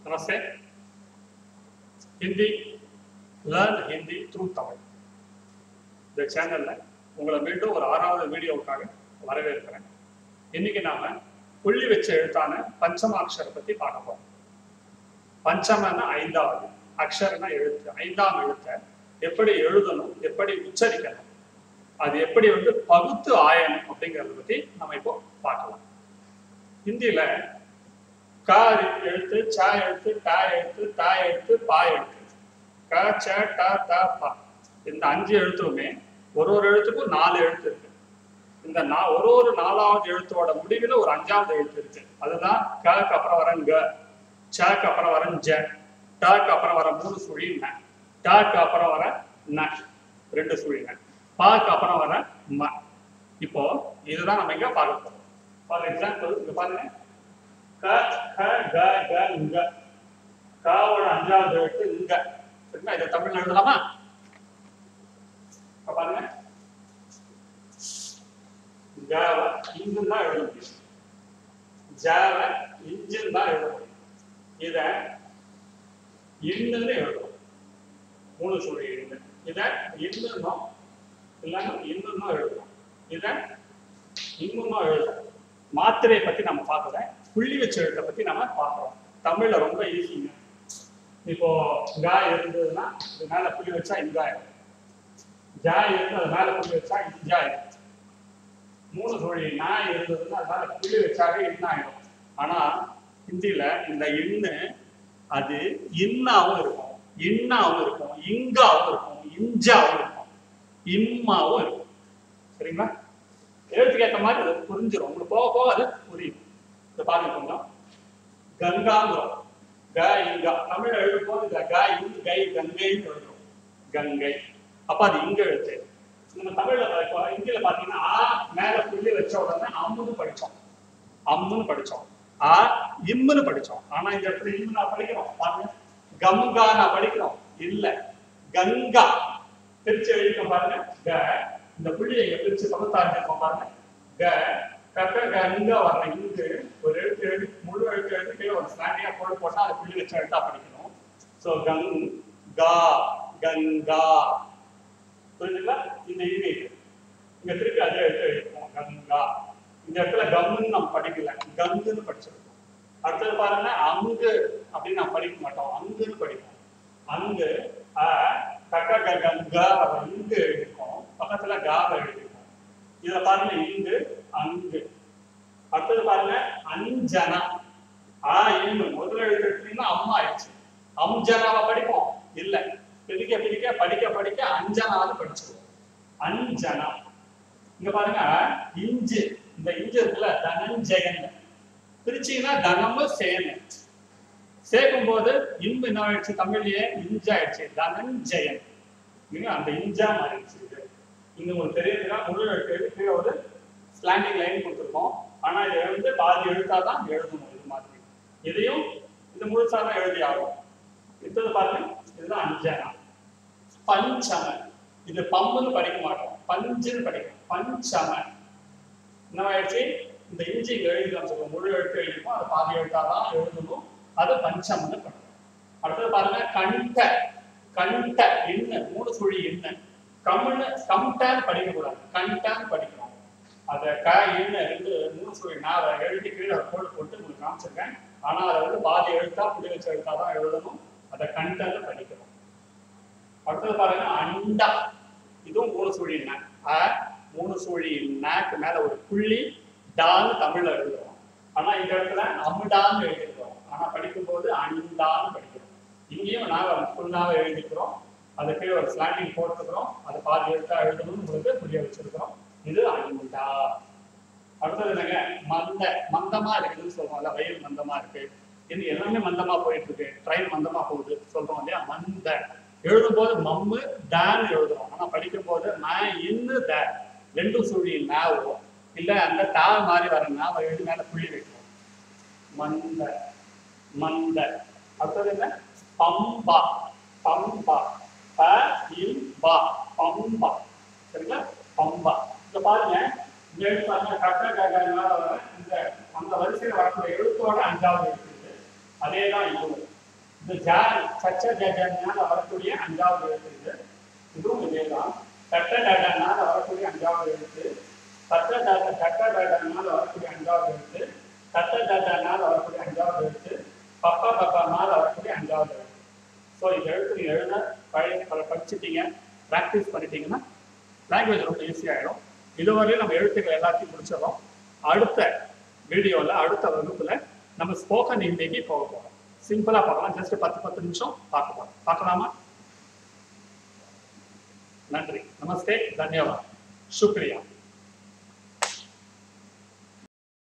नमस्ते Hindi learn Hindi through Tamil இந்த சேனலில் உங்களை மீண்டும் ஒரு ஆறாவது வீடியோவுக்காக வரவேற்கிறேன் இன்னைக்கு நாம புள்ளி வச்ச எழுத்தான பஞ்சமாட்சரை பத்தி பார்க்க போறோம் பஞ்சமன்னா ஐந்தாவது அக்ஷரனா எழுத்து ஐந்தாம் எழுத்தை எப்படி எழுதணும் எப்படி உச்சரிக்கணும் அது எப்படி வந்து பகுத்து ஆயணும் அப்படிங்கிறத பத்தி நம்ம இப்போ பார்க்கலாம் ஹிந்தியில கா எழுத்து சா எழுத்து டா எழுத்து தா எழுத்து பா எழுத்து க ச ட த ப இந்த அஞ்சு எழுத்துமே ஒரு ஒரு எழுத்துக்கும் நாலு எழுத்து இருக்கு இந்த நா ஒரு ஒரு நாலாவது எழுத்தோட முடிவில் ஒரு அஞ்சாவது எழுத்து இருக்கு அதுதான் கக்கு அப்புறம் வர க சக்கு அப்புறம் வர ஜ டக்கு அப்புறம் வர மூணு சுழி ந டக்கு அப்புறம் வர ந ரெண்டு சுழி ந பாக்கு அப்புறம் வர ம இப்போ இதுதான் நம்ம இங்க பார்க்க போறோம் ஃபார் எக்ஸாம்பிள் இங்க பாருங்க க க க க இங்க காவோட அஞ்சாவது எழுத்து இங்க சரிங்களா இதை தமிழ்ல எழுதலாமா இப்ப பாருங்க காவ இங்கும் தான் எழுத முடியும் ஜாவ இஞ்சும் தான் எழுத முடியும் இத இன்னுன்னு எழுதணும் மூணு சொல்லி இன்னு இத இன்னும் இல்லைன்னா இன்னும் எழுதணும் இத இன்னும் எழுதணும் மாத்திரையை பத்தி நம்ம பார்க்கல புள்ளி வச்ச எழுத்தை பத்தி நம்ம பார்க்கிறோம் தமிழ்ல ரொம்ப ஈஸிங்க இப்போ கா இருந்ததுன்னா இது மேல புள்ளி வச்சா இங்கா ஆயிடும் ஜா இருந்து அது மேல புள்ளி வச்சா இஞ்சா ஆயிடும் மூணு சுழி நான் இருந்ததுன்னா அது மேல புள்ளி வச்சாவே இன்னா ஆயிடும் ஆனா ஹிந்தியில இந்த இன்னு அது இன்னாவும் இருக்கும் இன்னாவும் இருக்கும் இங்காவும் இருக்கும் இஞ்சாவும் இருக்கும் இம்மாவும் இருக்கும் சரிங்களா எழுத்துக்கு ஏற்ற மாதிரி அது புரிஞ்சிடும் உங்களுக்கு போக போக அது புரியும் இந்த பாருங்க கொஞ்சம் கங்காங்கிறோம் க இங்கா தமிழ் எழுதும் போது இந்த க இங்கு கை கங்கைன்னு எழுதுறோம் கங்கை அப்ப அது இங்க எழுத்து நம்ம தமிழ்ல இப்போ இந்தியில பாத்தீங்கன்னா ஆ மேல புள்ளி வச்ச உடனே அம்முன்னு படிச்சோம் அம்முன்னு படிச்சோம் ஆ இம்முன்னு படிச்சோம் ஆனா இந்த இடத்துல இம்மு நான் படிக்கிறோம் பாருங்க கங்கா நான் படிக்கிறோம் இல்ல கங்கா பிரிச்சு எழுதிக்க பாருங்க க இந்த புள்ளியை இங்க பிரிச்சு பகுத்தாண்டு இருக்கோம் பாருங்க க கக்க கங்க வர்ற இங்கு ஒரு எழுத்து எழுதி முழு எழுத்து எழுதி கீழே ஒரு ஸ்லாண்டியா போட்டு போட்டா அது புள்ளி வச்சு எழுத்தா படிக்கணும் சோ கங் கா கங்கா புரியுதுங்களா இந்த இது இங்க திருப்பி அதே எழுத்து எழுதிப்போம் கங்கா இந்த இடத்துல கம்னு நம்ம படிக்கல கங்குன்னு படிச்சிருக்கோம் அடுத்தது பாருங்க அங்கு அப்படின்னு நான் படிக்க மாட்டோம் அங்குன்னு படிப்போம் அங்கு அ கக்க க கங்கா இங்கு எழுதிருக்கோம் பக்கத்துல காவை எழுதிருக்கோம் இதுல பாருங்க இங்கு அங்கு அடுத்தது பாருங்க அஞ்சனா ஆ இன்னு முதல்ல எழுத்து எடுத்தீங்கன்னா அம்மா ஆயிடுச்சு அம்ஜனாவை படிப்போம் இல்ல பிடிக்க பிடிக்க படிக்க படிக்க அஞ்சனாவது படிச்சிருவோம் அஞ்சனா இங்க பாருங்க இஞ்சு இந்த இஞ்சு இருக்குல்ல தனஞ்சயன் பிரிச்சீங்கன்னா தனமும் சேனு சேர்க்கும் போது இன்பு என்ன ஆயிடுச்சு தமிழ்லயே இஞ்சாயிடுச்சு தனஞ்சயன் இங்க அந்த இஞ்சா மாறிடுச்சு இது இங்க உங்களுக்கு தெரியுதுன்னா முழு எழுத்து கீழே ஒரு ஸ்லாண்டிங் லைன் கொடுத்துருக்கோம் ஆனா இதை வந்து பாதி எழுத்தாதான் எழுதணும் இது மாதிரி இதையும் இது முழுசா தான் எழுதி ஆகும் அடுத்தது பாருங்க இதுதான் அஞ்சனா பஞ்சம இது பம்புன்னு படிக்க மாட்டோம் பஞ்சுன்னு படிக்கும் பஞ்சம என்ன ஆயிடுச்சு இந்த இஞ்சி இங்க எழுதிக்கலாம் சொல்லுவோம் முழு எழுத்து எழுதிருக்கோம் அதை பாதி எழுத்தாதான் எழுதணும் அது பஞ்சம்னு படிக்கும் அடுத்தது பாருங்க கண்ட கண்ட என்ன மூணு சுழி என்ன கம்னு கம்டான்னு படிக்க கூடாது கண்டான்னு படிக்கணும் அதை க என்ன ரெண்டு மூணு சுழி நான் அதை எழுதி கீழே ஒரு கோடு போட்டு உங்களுக்கு காமிச்சிருக்கேன் ஆனா அதை வந்து பாதி எழுத்தா புள்ளி வச்ச எழுத்தா தான் எழுதணும் அதை கண்டன்னு படிக்கணும் அடுத்தது பாருங்க அண்டா இதுவும் மூணு சுழி ந அ மூணு சுழி நாக்கு மேல ஒரு புள்ளி டான்னு தமிழ்ல எழுதுறோம் ஆனா இந்த இடத்துல அமுடான்னு எழுதிக்கிறோம் ஆனா படிக்கும்போது அண்டான்னு படிக்கிறோம் இங்கேயும் நாங்க ஃபுல்லாவே எழுதிக்கிறோம் அது கீழே ஒரு ஸ்லாண்டிங் போட்டுக்கிறோம் அது பாதி எழுத்தா எழுதணும்னு உங்களுக்கு புரிய வச்சிருக்கிறோம் இது அண்டா அடுத்தது என்னங்க மந்த மந்தமா இருக்குதுன்னு சொல்றோம்ல வயிறு மந்தமா இருக்கு இது எல்லாமே மந்தமா போயிட்டு இருக்கு ட்ரெயின் மந்தமா போகுது சொல்றோம் இல்லையா மந்த எழுதும் போது மம்மு டான் எழுதுறோம் ஆனா படிக்கும் போது நான் இன்னு த ரெண்டும் சுழி நாவும் இல்ல அந்த தா மாதிரி வர நாவ எழுதி மேல புள்ளி வைக்கிறோம் மந்த மந்த அடுத்தது என்ன பம்பா பம்பா ப இல் பா பம்பா சரிங்களா பம்பா இங்க பாருங்க இந்த எழுத்து பாருங்க கட்ட கக இந்த அந்த வரிசையில் வரக்கூடிய எழுத்தோட அஞ்சாவது எழுத்து இது. அதே தான் இதுவும் இந்த ஜா சச்ச ஜஜனால வரக்கூடிய அஞ்சாவது எழுத்து இது இதுவும் இதேதான் தட்ட டடனால வரக்கூடிய அஞ்சாவது எழுத்து தட்ட டட தட்ட டடனால வரக்கூடிய அஞ்சாவது எழுத்து தட்ட டடனால வரக்கூடிய அஞ்சாவது எழுத்து பப்பா பப்பானால வரக்கூடிய அஞ்சாவது எழுத்து ஸோ இந்த எழுத்து நீங்க எழுத பழைய பல படிச்சுட்டீங்க ப்ராக்டிஸ் பண்ணிட்டீங்கன்னா லாங்குவேஜ் ரொம்ப ஈஸியாகிடும் இதுவரையும் நம்ம எழுத்துக்கள் எல்லாத்தையும் முடிச்சிடறோம் அடுத்த வீடியோவில் அடுத்த வகுப்புல நம்ம ஸ்போக்கன் ஹிந்திக்கு போக போகிறோம் சிம்பிளாக பார்க்கலாம் ஜஸ்ட் பத்து பத்து நிமிஷம் பார்க்க போகிறோம் பார்க்கலாமா நன்றி நமஸ்தே தன்யவாத் சுக்ரியா